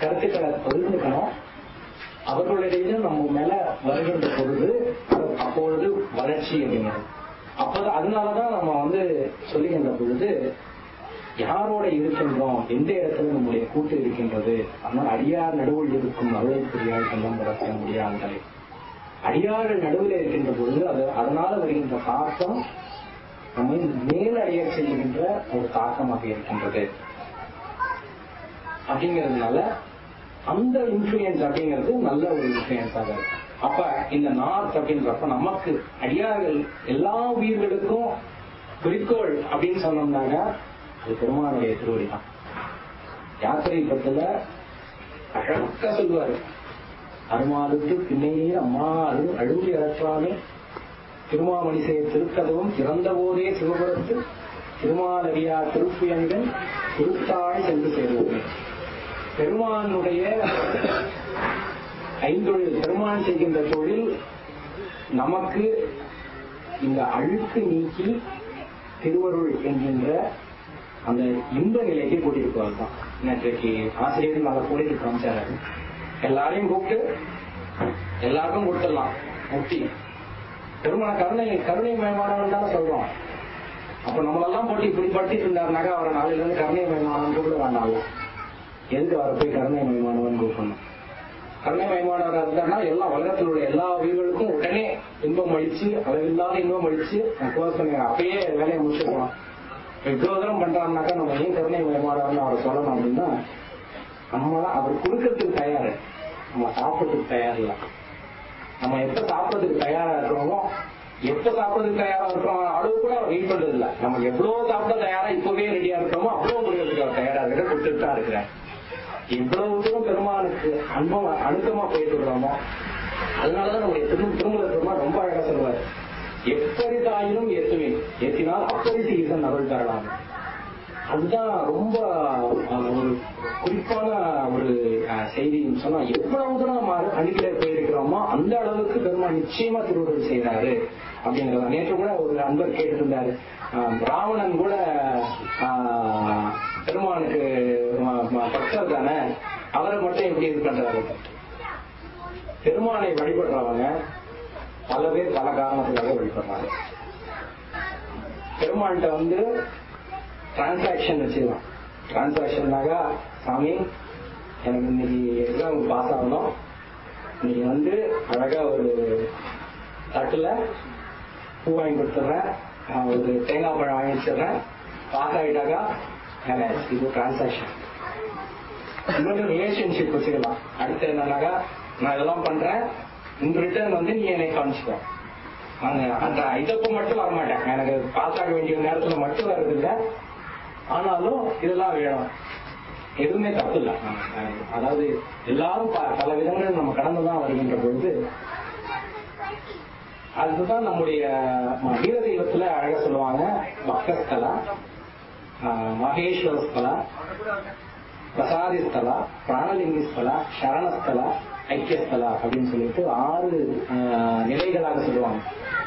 கருத்துக்களை பகிர்ந்துக்கணும் அவர்களுடைய நம்ம மேல வருகின்ற பொழுது அது அப்பொழுது வளர்ச்சி அப்படிங்கிறது அப்பதான் அதனாலதான் நம்ம வந்து சொல்லுகின்ற பொழுது யாரோட இருக்கின்றோம் எந்த இடத்துல நம்முடைய கூட்டு இருக்கின்றது ஆனால் அடியார் நடுவில் இருக்கும் அருளை புரியால் கள்ளம் பரப்ப முடியாமல் அடியார்கள் நடுவில் இருக்கின்ற பொழுது அது அதனால வருகின்ற தாக்கம் நம்மை மேலடைய செய்கின்ற ஒரு தாக்கமாக இருக்கின்றது அப்படிங்கிறதுனால அந்த இன்ஃபுளுயன்ஸ் அப்படிங்கிறது நல்ல ஒரு இன்ஃபுளுயன்ஸாக இருக்கும் அப்ப இந்த நார்த் அப்படின்றப்ப நமக்கு அடியார்கள் எல்லா உயிர்களுக்கும் குறிக்கோள் அப்படின்னு சொன்னோம்னாங்க அது பெருமானுடைய திருவடி தான் யாத்திரை பத்துல அழகா சொல்லுவாரு அருமாளுக்கு பின்னையே அம்மா அழு அழுவி இறக்காமே திருமாமணி செய்ய திருக்கதவும் திறந்த போதே சிவபுரத்து திருமாலடியா திருப்புயங்கள் திருத்தாழ் சென்று சேருவது பெருமானுடைய ஐந்தொழில் பெருமான் செய்கின்ற தொழில் நமக்கு இந்த அழுக்கு நீக்கி திருவருள் என்கின்ற அந்த இன்ப நிலைக்கு கூட்டிட்டு போவதுதான் நேற்றைக்கு ஆசிரியர்கள் நாங்கள் கூட்டிட்டு காமிச்சாரு எல்லாரையும் கூப்பிட்டு எல்லாருக்கும் கொடுத்துடலாம் முக்தி பெருமான கருணை கருணை மயமானவன் தான் சொல்றோம் அப்ப நம்மளெல்லாம் போட்டு இப்படி படுத்திட்டு இருந்தாருனாக்கா அவரை நாளையில இருந்து கருணை மயமானவன் கூப்பிட வேண்டாம்ல எதுக்கு அவரை போய் கருணை மயமானவன் கூப்பிடணும் கருணை மயமானவராக இருந்தாருன்னா எல்லா உலகத்தில் உள்ள எல்லா உயிர்களுக்கும் உடனே இன்பம் அளிச்சு அளவில்லாத இன்பம் அளிச்சு கோசனை அப்பயே வேலையை முடிச்சுக்கலாம் இவ்வளவு தூரம் பண்றாருனாக்கா நம்ம ஏன் கருணை மயமானவர்னு அவரை சொல்லணும் அப்படின்னா நம்ம அவர் கொடுக்கறதுக்கு தயாரு நம்ம சாப்பிட்றதுக்கு தயார் இல்லை நம்ம எப்ப சாப்பிட்றதுக்கு தயாரா இருக்கிறோமோ எப்ப சாப்பிட்றதுக்கு தயாரா இருக்கிறோம் அளவு கூட அவர் வெயிட் பண்றது இல்ல நம்ம எவ்வளவு சாப்பிட தயாரா இப்பவே ரெடியா இருக்கிறோமோ அவ்வளவு கொடுக்கறதுக்கு அவர் தயாரா இருக்கிற கொடுத்துட்டு தான் இருக்கிறார் இவ்வளவு தூரம் பெருமானுக்கு அன்பம் அழுத்தமா போயிட்டு இருக்கிறோமோ அதனாலதான் நம்முடைய திரு திருமல பெருமான் ரொம்ப அழகா சொல்லுவார் எப்பரிதாயினும் ஏற்றுவேன் ஏற்றினால் அப்பரிசு ஈசன் அருள் தரலாம் அதுதான் ரொம்ப அஹ், ஒரு குறிப்பான ஒரு அஹ், செய்தின்னு சொன்னா எவ்வளவு தூரம் நம்ம அணுகில போயிருக்கிறோமோ அந்த அளவுக்கு பெருமாள் நிச்சயமா திருவுருள் செய்யறாரு அப்படிங்கறத நேற்று கூட ஒரு நண்பர் கேட்டு இருந்தாரு அஹ், ராவணன் கூட அஹ், பெருமானுக்கு ம- ம- பக்தர் தானே அவரை மட்டும் எப்படி இது பண்றாரு பெருமானை வழிபடுறவங்க பல பேர் பல காரணத்துக்காக வழிபடுறாங்க பெருமாள்கிட்ட வந்து டிரான்சாக்ஷன் வச்சுக்கலாம் டிரான்சாக்ஷன்னாக்கா சாமி எனக்கு இன்னைக்கு எக்ஸாம் பாஸ் ஆகணும் இன்னைக்கு வந்து அழகா ஒரு தட்டுல பூ வாங்கி கொடுத்துட்றேன் நான் ஒரு தேங்காய் பழம் வாங்கி வச்சிடுறேன் பாஸ் ஆகிட்டாக்கா எனக்கு இது டிரான்சாக்ஷன் இன்னொரு ரிலேஷன்ஷிப் வச்சுக்கலாம் அடுத்து என்னன்னாக்கா நான் இதெல்லாம் பண்றேன் இந்த ரிட்டர்ன் வந்து நீ என்னை காமிச்சுக்கோ அந்த அந்த இதப்ப மட்டும் வரமாட்டேன் எனக்கு பாஸ் ஆக வேண்டிய நேரத்துல மட்டும் வர்றது இல்ல ஆனாலும் இதெல்லாம் வேணும் எதுவுமே தப்பு இல்ல அதாவது எல்லாரும் ப- பல விதங்கள் நம்ம கடந்துதான் வருகின்ற பொழுது அதுதான் நம்முடைய ம- வீர தெய்வத்துல அழகா சொல்லுவாங்க பக்தஸ்தலா ஆஹ், மகேஸ்வர ஸ்தலா பிரசாதி ஸ்தலா பிராணலிங்கி ஸ்தலா சரணஸ்தலா ஐக்கியஸ்தலா அப்படின்னு சொல்லிட்டு ஆறு ஆஹ், நிலைகளாக சொல்லுவாங்க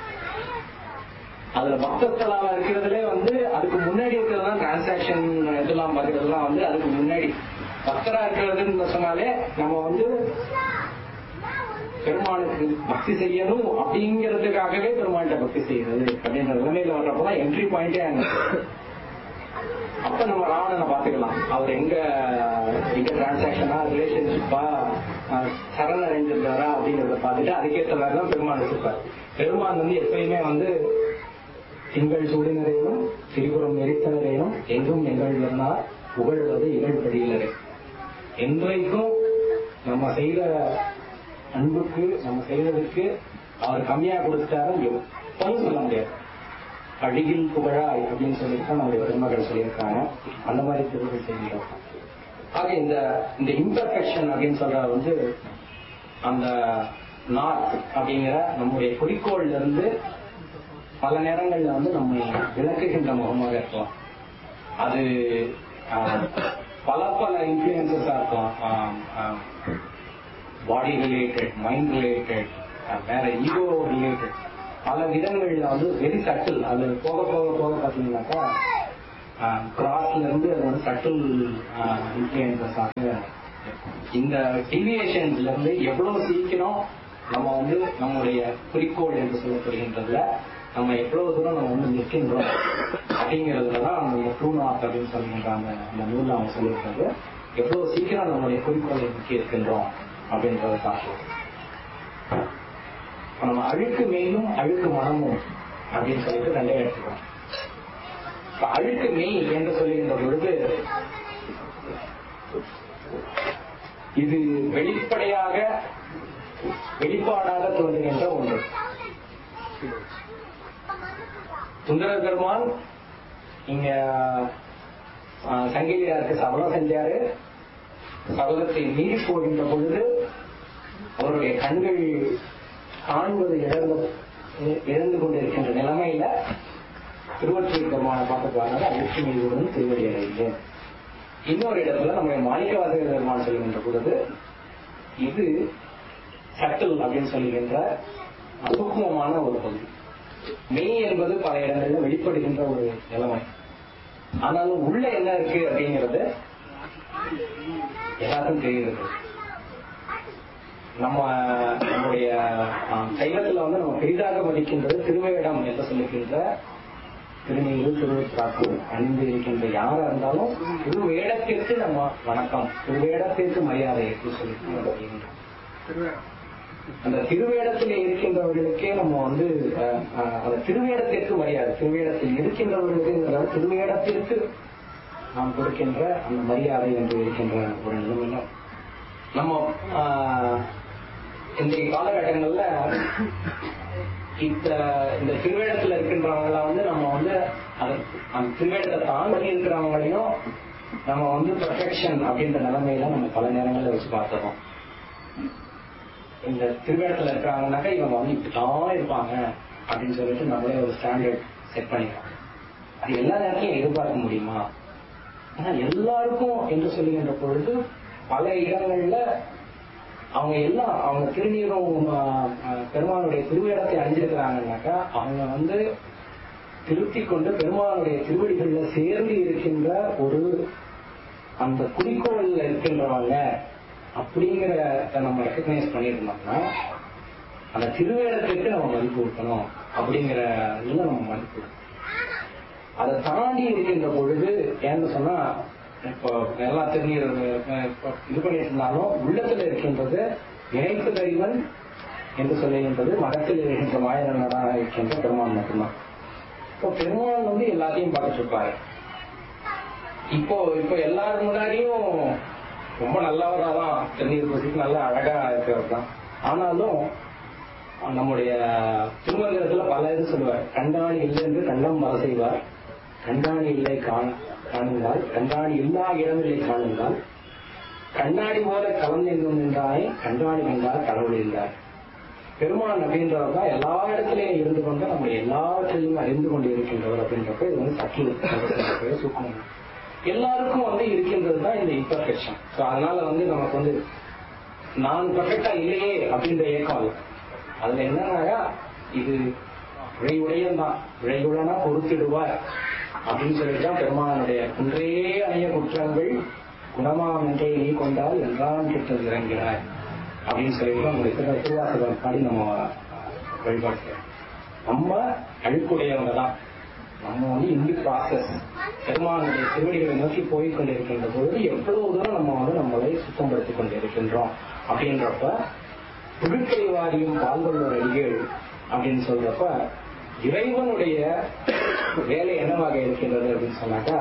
அதுல பக்தஸ்தலாவா இருக்கிறதுலே வந்து அதுக்கு முன்னாடி இருக்கிறதுலாம் டிரான்சாக்ஷன் இதெல்லாம் பார்க்கறதுலாம் வந்து அதுக்கு முன்னாடி பக்தரா இருக்கிறதுன்னு சொன்னாலே நம்ம வந்து பெருமானுக்கு பக்தி செய்யணும் அப்படிங்கிறதுக்காகவே பெருமாள்கிட்ட பக்தி செய்யறது அப்படின்ற நிலைமையில வர்றப்பதான் என்ட்ரி பாயிண்டே அங்க அப்ப நம்ம ராவணனை பாத்துக்கலாம் அவர் எங்க எங்க டிரான்சாக்ஷனா ரிலேஷன்ஷிப்பா சரண் அடைஞ்சிருக்காரா அப்படிங்கறத பார்த்துட்டு அதுக்கேற்ற மாதிரி தான் பெருமான் வச்சிருப்பார் பெருமான் வந்து எப்பயுமே வந்து திங்கள் சூடினரேனும் திரிபுரம் எரித்தனரேனும் எங்கும் எங்கள் வந்தார் புகழ்வது இகழ்படியிலரே என்றைக்கும் நம்ம செய்த அன்புக்கு நம்ம செய்ததுக்கு அவர் கம்மியா கொடுத்துட்டாரு எப்பவும் சொல்ல முடியாது அடியில் புகழாய் அப்படின்னு சொல்லிட்டு தான் நம்முடைய பெருமகள் சொல்லியிருக்காங்க அந்த மாதிரி திருவிழா செய்கிறோம் ஆக இந்த இந்த இம்பர்ஃபெக்ஷன் அப்படின்னு சொல்றது வந்து அந்த நார்த் அப்படிங்கிற நம்முடைய குறிக்கோள்ல இருந்து பல நேரங்கள்ல வந்து நம்ம விளக்குகின்ற முகமாக இருக்கலாம் அது ஆஹ், பல பல இன்ஃபுளுசஸா இருக்கலாம் பாடி ரிலேட்டட் மைண்ட் ரிலேட்டட் வேற ஈகோ ரிலேட்டட் பல விதங்கள்ல வந்து வெரி சட்டில் அது போக போக போக பாத்தீங்கன்னாக்கா கிராஸ்ல இருந்து அது வந்து சட்டில் இன்ஃபுளுசஸ் ஆக இந்த டிவியேஷன்ல இருந்து எவ்வளவு சீக்கிரம் நம்ம வந்து நம்முடைய குறிக்கோள் என்று சொல்லப்படுகின்றதுல நம்ம எவ்வளவு தூரம் நம்ம வந்து நிற்கின்றோம் அப்படிங்கிறதுல தான் அந்த ட்ரூ நாட் அப்படின்னு சொல்லுகின்ற அந்த அந்த நூலில் அவங்க சொல்லியிருக்காரு எவ்வளவு சீக்கிரம் நம்மளுடைய குறிக்கோளை நோக்கி இருக்கின்றோம் அப்படின்றத காட்டுறோம் இப்ப நம்ம அழுக்கு மேலும் அழுக்கு மனமும் அப்படின்னு சொல்லிட்டு ரெண்டே எடுத்துக்கிறோம் இப்ப அழுக்கு மெய் என்று சொல்லுகின்ற பொழுது இது வெளிப்படையாக வெளிப்பாடாக தோன்றுகின்ற ஒன்று சுந்தர பெருமான் இங்க ஆஹ், சங்கிலியாருக்கு சபலம் செஞ்சாரு சபலத்தை மீறி போகின்ற பொழுது அவருடைய கண்கள் காண்பது இழந்து இழந்து கொண்டிருக்கின்ற நிலைமையில திருவொற்றியூர் பெருமானை பார்த்துக்குவாங்க அழுக்கு மீதுடன் திருவடி அடைந்தேன் இன்னொரு இடத்துல நம்முடைய மாணிக்கவாசக பெருமான் சொல்கின்ற பொழுது இது சட்டில் அப்படின்னு சொல்லுகின்ற சூக்மமான ஒரு பகுதி மெய் என்பது பல இடங்களில் வெளிப்படுகின்ற ஒரு நிலைமை ஆனாலும் உள்ள என்ன இருக்கு அப்படிங்கிறது எல்லாருக்கும் தெரிகிறது நம்ம நம்முடைய ஆஹ், சைவத்துல வந்து நம்ம பெரிதாக மதிக்கின்றது திருவேடம் என்று சொல்லுகின்ற திருநீரு திருவிழாக்கு அணிந்து இருக்கின்ற யாரா இருந்தாலும் திருவேடத்திற்கு நம்ம வணக்கம் திருவேடத்திற்கு மரியாதை என்று சொல்லி அந்த திருவேடத்தில் இருக்கின்றவர்களுக்கே நம்ம வந்து அஹ், அஹ், அந்த திருவேடத்திற்கு மரியாதை திருவேடத்தில் இருக்கின்றவர்களுக்கு திருவேடத்திற்கு நாம் கொடுக்கின்ற அந்த மரியாதை என்று இருக்கின்ற ஒரு நிலைமையில நம்ம ஆஹ், இன்றைய காலகட்டங்கள்ல இந்த இந்த திருவேடத்துல இருக்கின்றவங்கள வந்து நம்ம வந்து அது அந்த திருவேடத்தை தாண்டி இருக்கிறவங்களையும் நம்ம வந்து பெர்ஃபெக்ஷன் அப்படின்ற நிலைமையில நம்ம பல நேரங்கள்ல வச்சு பார்த்துறோம் இந்த திருவேடத்துல இருக்கிறாங்கனாக்கா இவங்க வந்து இப்படிதான் இருப்பாங்க அப்படின்னு சொல்லிட்டு நம்மளே ஒரு ஸ்டாண்டர்ட் செட் பண்ணிக்கிறோம் அது எல்லா நேரத்தையும் எதிர்பார்க்க முடியுமா ஆனா எல்லாருக்கும் என்று சொல்லுகின்ற பொழுது பல இடங்கள்ல அவங்க எல்லாம் அவங்க திருநீரும் ஆஹ், ஆஹ், பெருமானுடைய திருவேடத்தை அணிஞ்சிருக்கிறாங்கன்னாக்கா அவங்க வந்து திருத்தி கொண்டு பெருமானுடைய திருவடிகள்ல சேர்ந்து இருக்கின்ற ஒரு அந்த குறிக்கோள்ல இருக்கின்றவங்க அப்படிங்கிற நம்ம ரெக்கக்னைஸ் பண்ணியிருந்தோம்னா அந்த திருவேடத்துக்கு நம்ம மதிப்பு கொடுக்கணும் அப்படிங்கிற இதுல நம்ம மதிப்பு கொடுக்கணும். அதை தாண்டி இருக்கின்ற பொழுது ஏன்னு சொன்னா இப்போ எல்லாம் திருநீர் அஹ், இப்போ இது பண்ணிட்டு இருந்தாலும் உள்ளத்துல இருக்கின்றது இணைப்பு தறிவன் என்று சொல்லுகின்றது மதத்தில் இருக்கின்ற மாயனடாக இருக்கின்ற பெருமான் மட்டும்தான் இப்போ பெருமான் வந்து எல்லாத்தையும் பார்த்துட்டு இருப்பாரு இப்போ இப்போ எல்லாரும் முன்னாடியும் ரொம்ப நல்லவரா தான் திருநீர் பூசிக்கு நல்லா அழகா இருக்கிறவர் தான் ஆனாலும் நம்முடைய திருமந்திரத்துல பல இது சொல்லுவார் கண்டாணி இல்லை என்று கண்டம் வர செய்வார் கண்டாணி இல்லை காண காணுங்கால் கண்டாணி எல்லா இடமில்லை காணுங்கால் கண்ணாடி போல கலந்து நின்றாய் கண்டாணி கண்டால் கடவுள் இருந்தார் பெருமான் அப்படின்றவர் தான் எல்லா இடத்துலயும் இருந்து கொண்டு நம்ம எல்லாவற்றையும் அறிந்து கொண்டு இருக்கின்றவர் அப்படின்றப்ப இது வந்து சற்று சூக்கணும் எல்லாருக்கும் வந்து இருக்கின்றது தான் இந்த இம்பர்ஃபெக்ஷன் ஸோ அதனால வந்து நமக்கு வந்து நான் பர்ஃபெக்டா இல்லையே அப்படின்ற ஏக்கம் இல்லை அதுல என்னன்னாக்கா இது விழைவுடையம் தான் விழைவுடனா பொறுத்திடுவார் அப்படின்னு சொல்லிட்டு தான் பெருமானுடைய குன்றே அணைய குற்றங்கள் குணமாம் என்றே நீ கொண்டால் என்றான் கிட்டது இறங்கிறாய் அப்படின்னு சொல்லிட்டு நம்முடைய திரு திருவாசகம் பாடி நம்ம வழிபாடு செய்யறோம். நம்ம அழுக்குடையவங்க தான் நம்ம வந்து இந்த ப்ராசஸ் பெருமானுடைய திருவடிகளை நோக்கி போய் கொண்டிருக்கின்ற பொழுது எவ்வளவு தூரம் நம்ம வந்து நம்மளை சுத்தப்படுத்திக் கொண்டிருக்கின்றோம் அப்படின்றப்ப புழுக்கை வாரியும் பால்வல்லோர் அடிகள் அப்படின்னு சொல்றப்ப இறைவனுடைய வேலை என்னவாக இருக்கின்றது அப்படின்னு சொன்னாக்கா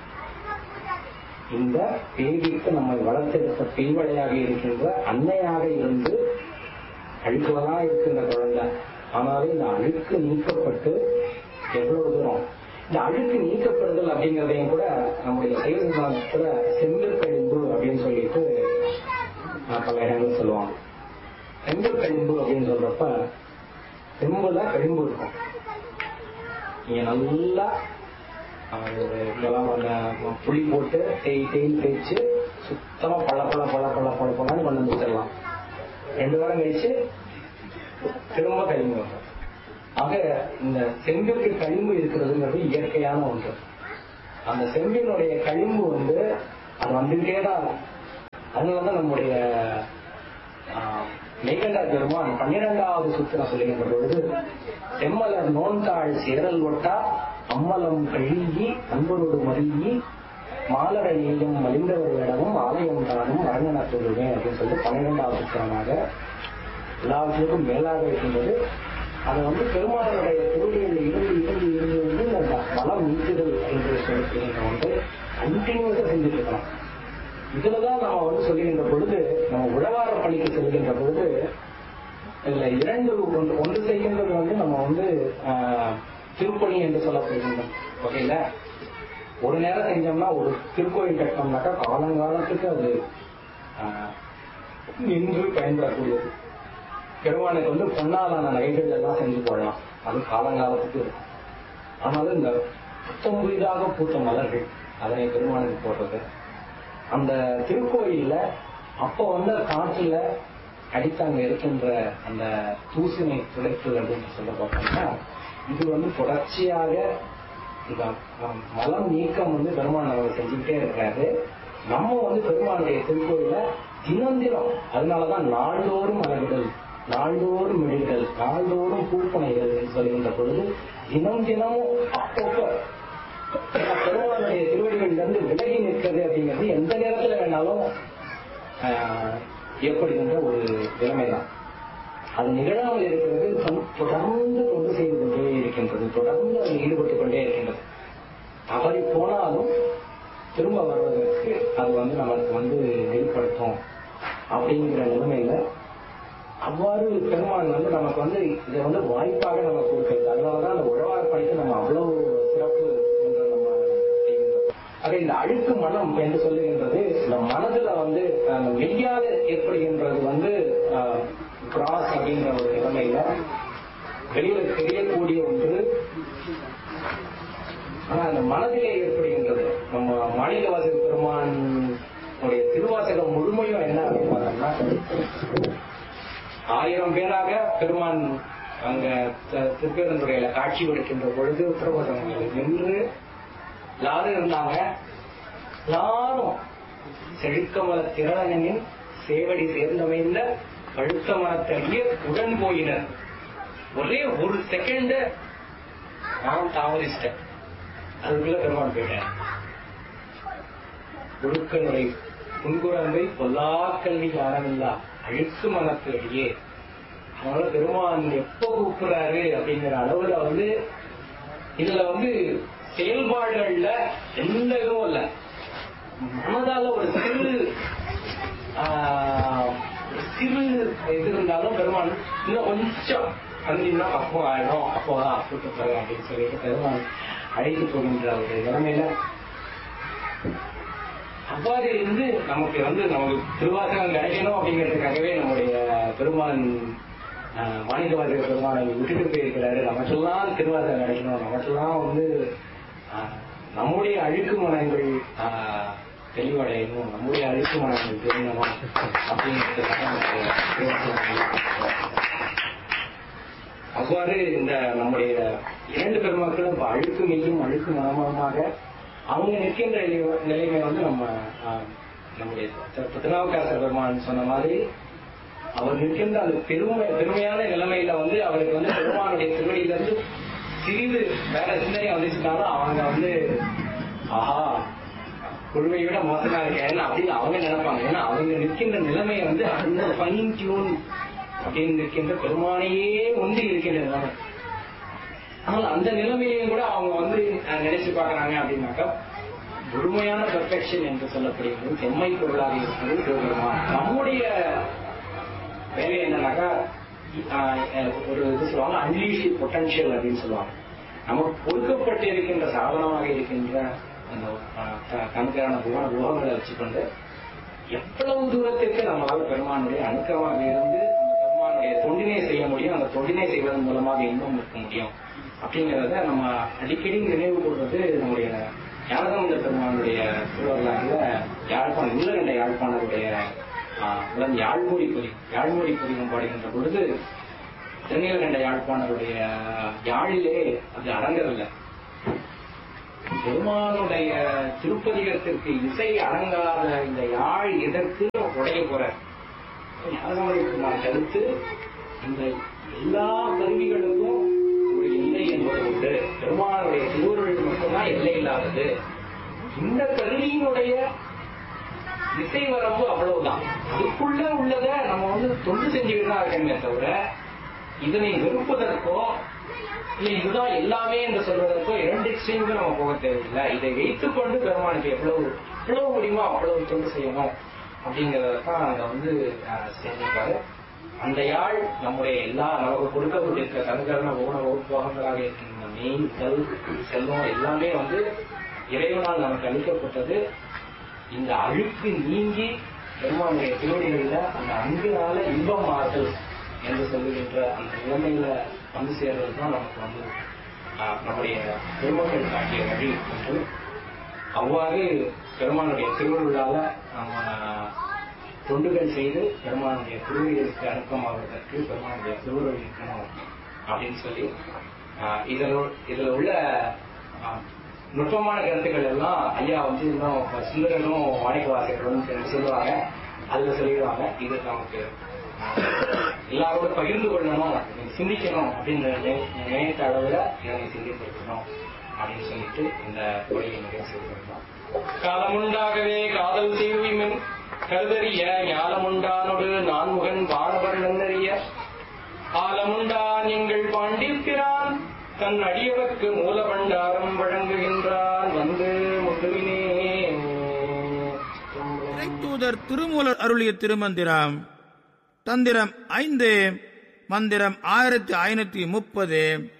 இந்த பேதிக்கு நம்மை வளர்த்தெடுத்த பெய்வளையாக இருக்கின்ற அன்னையாக இருந்து அழுக்குவதா இருக்கின்ற குழந்தை ஆனாலும் இந்த அழுக்கு நீக்கப்பட்டு எவ்வளவு தூரம் இந்த அழுக்கு நீக்கப்படுதல் அப்படிங்கிறதையும் கூட நம்முடைய சைவ சித்தாந்தத்துல செங்கல் கழிம்பு அப்படின்னு சொல்லிட்டு ஆஹ், பல இடங்கள் சொல்லுவாங்க செங்கல் கழிம்பு அப்படின்னு சொல்றப்ப செம்புல கழிம்பு இருக்கும் நீங்க நல்லா ஆஹ், ஒரு இதெல்லாம் கொஞ்சம் புளி போட்டு தேய் தேய் தேய்ச்சு சுத்தமா பல பல பல பல பல பழன்னு கொண்டு வந்து வச்சிடலாம் ரெண்டு வாரம் கழிச்சு திரும்ப கழிவு வரும் ஆக இந்த செம்பிற்கு கழிம்பு இருக்கிறதுங்கிறது இயற்கையான ஒன்று அந்த செம்பினுடைய கழிம்பு வந்து அது வந்துகிட்டே தான் இருக்கும். அதனாலதான் நம்முடைய மெய்கண்டா பெருமான் பன்னிரெண்டாவது சுத்திரம் சொல்லுகின்ற பொழுது செம்மலர் நோன்தாள் சேரல் ஒட்டா அம்மலம் கழுகி அன்பரோடு மருகி மாலரை நீயும் மலிந்தவர்களிடமும் ஆலயம் தானும் அரங்கன சொல்லுவேன் அப்படின்னு சொல்லிட்டு பன்னிரெண்டாவது சுத்திரமாக எல்லாவற்றிற்கும் மேலாக இருக்கின்றது அதை வந்து பெருமாளுடைய திருவிழியில் இருந்து இருந்து இருந்து இருந்து இந்த மலம் நீக்குதல் என்று சொல்லப்படுகின்ற ஒன்று கண்டினியூஸா செஞ்சுட்டு இருக்கலாம் இதுலதான் நம்ம வந்து சொல்லுகின்ற பொழுது நம்ம உழவார பள்ளிக்கு செல்கின்ற பொழுது இதுல இரண்டு ஒன்று ஒன்று செய்கின்றது வந்து நம்ம வந்து ஆஹ், திருப்பணி என்று சொல்லப்படுகின்றோம் வகையில ஒரு நேரம் செஞ்சோம்னா ஒரு திருக்கோயில் கட்டினோம்னாக்கா காலங்காலத்துக்கு அது ஆஹ், நின்று பயன்படக்கூடியது பெருமானுக்கு வந்து பொன்னாலான நகைகள் எல்லாம் செஞ்சு போடலாம் அது காலங்காலத்துக்கு இருக்கும் ஆனாலும் இந்த புத்தம் புதிதாக பூத்த மலர்கள் அதனை பெருமானுக்கு போடுறது அந்த திருக்கோயில்ல அப்போ வந்து காற்றுல அடித்து அங்க இருக்கின்ற அந்த தூசினை துடைத்தல் அப்படின்னு சொல்ல பார்த்தோம்னா இது வந்து தொடர்ச்சியாக இந்த ம- மலம் நீக்கம் வந்து பெருமான் அவர் செஞ்சுக்கிட்டே இருக்கிறாரு நம்ம வந்து பெருமானுடைய திருக்கோயில தினம் தினம் அதனாலதான் நாள்தோறும் மலர்கள் நாள்தோறும் மெழிகள் நாள்தோறும் பூப்பனைகள் என்று சொல்கின்ற பொழுது தினம் தினமும் அப்பப்போ பெருமானுடைய திருவடிகளில் இருந்து விலகி நிற்கிறது அப்படிங்கிறது எந்த நேரத்துல வேணாலும் ஆஹ், ஏற்படுகின்ற ஒரு நிலைமைதான் அது நிகழாமல் இருக்கிறது தொ- தொடர்ந்து தொண்டு செய்து கொண்டே இருக்கின்றது தொடர்ந்து அதில் ஈடுபட்டுக் கொண்டே இருக்கின்றது தவறி போனாலும் திரும்ப வருவதற்கு அது வந்து நமக்கு வந்து வெளிப்படுத்தும் அப்படிங்கிற நிலைமையில அவ்வாறு பெருமான் வந்து நமக்கு வந்து இதை வந்து வாய்ப்பாக நமக்கு கொடுக்கிறது அதனாலதான் அந்த உழவார் பணிக்கு நம்ம அவ்வளவு சிறப்பு என்று நம்ம செய்கின்றோம் ஆக இந்த அழுக்கு மனம் என்று சொல்லுகின்றது இந்த மனதுல வந்து அந்த மெய்யாக ஏற்படுகின்றது வந்து கிராஸ் அப்படிங்கிற ஒரு நிலைமையில வெளியில தெரியக்கூடிய ஒன்று ஆனா அந்த மனதிலே ஏற்படுகின்றது நம்ம மாநிலவாசக பெருமான் உடைய திருவாசகம் முழுமையும் என்ன அப்படின்னு பார்த்தோம்னா ஆயிரம் பேராக பெருமான் அங்க த- திருப்பேரந்துறையில காட்சி கொடுக்கின்ற பொழுது உத்தரவாதங்களில் நின்று எல்லாரும் இருந்தாங்க எல்லாரும் செழுக்கமல திரளனின் சேவடி சேர்ந்தமைந்த கழுத்த மரத்தடிய உடன் போயினர் ஒரே ஒரு செகண்ட் நான் தாமதிச்சிட்டேன் அதுக்குள்ள பெருமான் போயிட்டேன் ஒழுக்கனுடைய முன்குரம்பை பொல்லா கல்வி ஞானமில்லா அழுக்கு மனத்து அடியே அதனால பெருமான் எப்ப கூப்பிடுறாரு அப்படிங்கிற அளவுல வந்து இதுல வந்து செயல்பாடுகள்ல எந்த இதுவும் இல்ல மனதால ஒரு சிறு ஆஹ், ஒரு சிறு இது இருந்தாலும் பெருமான் இன்னும் கொஞ்சம் வந்தீங்கன்னா அப்போ ஆயிடும் அப்போதான் கூட்டு போறேன் அப்படின்னு சொல்லிட்டு பெருமான் அழைத்து போகின்ற ஒரு நிலைமையில அவ்வாறு இருந்து நமக்கு வந்து நமக்கு திருவாசகம் கிடைக்கணும் அப்படிங்கிறதுக்காகவே நம்முடைய பெருமான் ஆஹ், மாணிக்கவாசக பெருமானை விட்டுட்டு போயிருக்கிறாரு நமக்கெல்லாம் திருவாசகம் கிடைக்கணும் நமக்கெல்லாம் வந்து ஆஹ், நம்முடைய அழுக்கு மனங்கள் ஆஹ், தெளிவடையணும் நம்முடைய அழுக்கு மனங்கள் தெரியணும் அப்படிங்கிறதுக்காக நம்முடைய திருவாசகம் அவ்வாறு இந்த நம்முடைய இரண்டு பெருமக்களும் இப்ப அழுக்கு மெய்யும் அழுக்கு மனமாக அவங்க நிற்கின்ற நிலை- நிலைமை வந்து நம்ம ஆஹ், நம்முடைய த- திருநாவுக்கரசர் பெருமான் சொன்ன மாதிரி அவர் நிற்கின்ற அந்த பெருமை பெருமையான நிலைமையில வந்து அவருக்கு வந்து பெருமானுடைய திருவடியில இருந்து சிறிது வேற சிந்தனை வந்துச்சுனாலும் அவங்க வந்து ஆஹா குழுவை விட மோசமா இருக்கேன் அப்படின்னு அவங்க நினைப்பாங்க ஏன்னா அவங்க நிற்கின்ற நிலைமையை வந்து அந்த ஃபைன் டியூன் அப்படின்னு இருக்கின்ற பெருமானையே ஒன்றி இருக்கின்ற நிலைமை ஆனால் அந்த நிலைமையையும் கூட அவங்க வந்து அஹ், நினைச்சு பார்க்கறாங்க அப்படின்னாக்கா முழுமையான பெர்ஃபெக்ஷன் என்று சொல்லப்படுகிறது செம்மை பொருளாக இருக்கிறது சிவபெருமான் நம்முடைய வேலை என்னன்னாக்கா அஹ், அஹ், ஒரு இது சொல்லுவாங்க அன்லீஷி பொட்டன்ஷியல் அப்படின்னு சொல்லுவாங்க நமக்கு கொடுக்கப்பட்டு இருக்கின்ற சாதனமாக இருக்கின்ற அந்த அஹ், க- கணக்கான குண குணங்களை வச்சுக்கொண்டு எவ்வளவு தூரத்திற்கு நம்மளால பெருமானுடைய அணுக்கமாக இருந்து அந்த பெருமானுடைய தொண்டினை செய்ய முடியும் அந்த தொண்டினை செய்வதன் மூலமாக இன்னும் இருக்க முடியும் அப்படிங்கிறத நம்ம அடிக்கடி நினைவு கூறுவது நம்முடைய ஞானசமுந்த பெருமானுடைய திருவள்ளாறுல யாழ்ப்பாணம் நீலகண்ட யாழ்ப்பாணருடைய ஆஹ், உடன் யாழ்மொழி பொறி யாழ்மொழி பொறிகம் பாடுகின்ற பொழுது திருநீலகண்ட யாழ்ப்பாணருடைய யாழிலே அது அரங்கரில்லை பெருமானுடைய திருப்பதிகத்திற்கு இசை அடங்காத இந்த யாழ் எதற்கு உடைய போறார் ஞானசம்பந்த பெருமான் கருத்து இந்த எல்லா கருவிகளுக்கும் ஒரு எல்லை என்பது உண்டு பெருமானுடைய திருவுருளுக்கு மட்டும்தான் எல்லை இல்லாதது இந்த கருவியினுடைய திசை வரம்பு அவ்வளவுதான் அதுக்குள்ள உள்ளத நம்ம வந்து தொண்டு செஞ்சுக்கிட்டு தான் இருக்கணுமே தவிர இதனை வெறுப்பதற்கோ இல்ல இதுதான் எல்லாமே என்று சொல்வதற்கோ இரண்டு எக்ஸ்ட்ரீமுக்கு நம்ம போக தேவையில்லை இதை வைத்துக் கொண்டு பெருமானுக்கு எவ்வளவு எவ்வளவு முடியுமோ அவ்வளவு தொண்டு செய்யணும் அப்படிங்கறத தான் அங்க வந்து அஹ், செஞ்சிருக்காரு அந்த யாழ் நம்முடைய எல்லா நமக்கு கொடுக்கப்பட்டிருக்க கண்கரண ஊன வகுப்பாகங்களாக இருக்கின்ற மெயின் கல் செல்வம் எல்லாமே வந்து இறைவனால் நமக்கு அளிக்கப்பட்டது இந்த அழுக்கு நீங்கி பெருமானுடைய திருவடிகளில் அந்த அன்பினால இன்பம் மாறுதல் என்று சொல்லுகின்ற அந்த நிலைமையில வந்து சேர்றது தான் நமக்கு வந்து ஆஹ், நம்முடைய பெருமக்கள் காட்டிய வழி என்று அவ்வாறு பெருமானுடைய திருவிழால நம்ம தொண்டுகள் செய்து பெருமானுடைய திருவிழலுக்கு அடக்கமாவதற்கு பெருமானுடைய திருவுருள் இருக்கணும் அப்படின்னு சொல்லி ஆஹ், இதில் உள்- இதுல உள்ள ஆஹ், நுட்பமான கருத்துக்கள் எல்லாம் ஐயா வந்து இன்னும் சிந்தர்களும் வாணிக வாசகர்களும் சேர்ந்து சொல்லுவாங்க அதுல சொல்லிடுவாங்க இது நமக்கு ஆஹ், எல்லாரோட பகிர்ந்து கொள்ளணும் இதை சிந்திக்கணும் அப்படின்னு நினை- நினைத்த அளவுல இதனை சிந்தித்திருக்கணும் அப்படின்னு சொல்லிட்டு இந்த உரையை நிறைவு செய்திருக்கோம் காலமுண்டாகவே காதல் தீவிமின் கருதறிய ஞானமுண்டானொடு நான்முகன் வானவர் நன்னறிய ஆலமுண்டான் எங்கள் பாண்டியத்திரான் தன் அடியவர்க்கு மூலபண்டாரம் வழங்குகின்றான் வந்து முட்டுவினே தூதர் திருமூலர் அருளிய திருமந்திரம் தந்திரம் ஐந்து மந்திரம் ஆயிரத்தி ஐநூத்தி முப்பது